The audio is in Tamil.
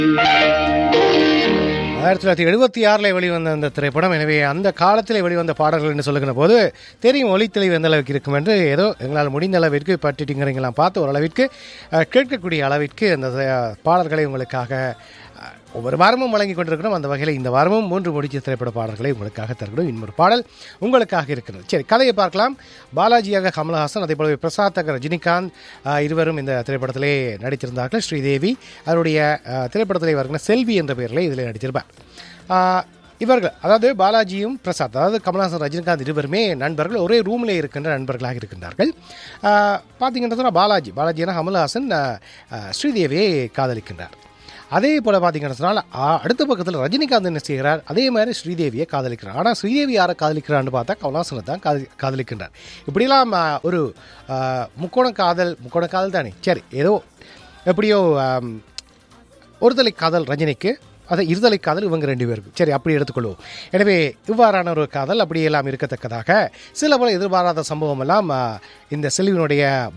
ஆயிரத்தி தொள்ளாயிரத்தி எழுபத்தி ஆறில் வெளிவந்த அந்த திரைப்படம் எனவே அந்த காலத்தில் வெளிவந்த பாடல்கள் என்று சொல்லுகிற போது தெரியும் ஒளித்தெளிவு எந்த அளவுக்கு இருக்கும் என்று ஏதோ எங்களால் முடிந்த அளவிற்கு பட்டிட்டிங்கிறீங்களாம் பார்த்து ஓரளவிற்கு அஹ், கேட்கக்கூடிய அளவிற்கு அந்த அஹ், பாடல்களை உங்களுக்காக அஹ், ஒவ்வொரு வாரமும் வழங்கி கொண்டிருக்கிறோம் அந்த வகையில் இந்த வாரமும் மூன்று முடிச்ச திரைப்பட பாடல்களை உங்களுக்காக தருகிறோம் இன்னொரு பாடல் உங்களுக்காக இருக்கிறது சரி கதையை பார்க்கலாம் பாலாஜியாக கமலஹாசன் அதே போலவே பிரசாத்தக ரஜினிகாந்த் அஹ், இருவரும் இந்த திரைப்படத்திலே நடித்திருந்தார்கள் ஸ்ரீதேவி அவருடைய அஹ், திரைப்படத்திலே வருகிற செல்வி என்ற பெயரில் இதில் நடித்திருப்பார் அஹ், இவர்கள் அதாவது பாலாஜியும் பிரசாத் அதாவது கமல்ஹாசன் ரஜினிகாந்த் இருவருமே நண்பர்கள் ஒரே ரூமில் இருக்கின்ற நண்பர்களாக இருக்கின்றார்கள் அஹ், பார்த்தீங்கன்னா சொன்னா பாலாஜி பாலாஜினா கமல்ஹாசன் அஹ், அஹ், ஸ்ரீதேவியை காதலிக்கின்றார் அதே போல் பார்த்தீங்கன்னு சொன்னால் அ- அடுத்த பக்கத்தில் ரஜினிகாந்த் என்ன செய்கிறார் அதே மாதிரி ஸ்ரீதேவியை காதலிக்கிறார் ஆனால் ஸ்ரீதேவி யாரை காதலிக்கிறான்னு பார்த்தா கமல்ஹாசனை தான் காதலி காதலிக்கின்றார் இப்படிலாம் அஹ், ஒரு அஹ், முக்கோண காதல் முக்கோண காதல் தானே சரி ஏதோ எப்படியோ அம், ஒருதலை காதல் ரஜினிக்கு அது இருதலை காதல் இவங்க ரெண்டு பேருக்கு சரி அப்படி எடுத்துக்கொள்வோம் எனவே இவ்வாறான ஒரு காதல் அப்படியெல்லாம் இருக்கத்தக்கதாக சில பல எதிர்பாராத சம்பவம் எல்லாம் ஆ, இந்த செல்வியினுடைய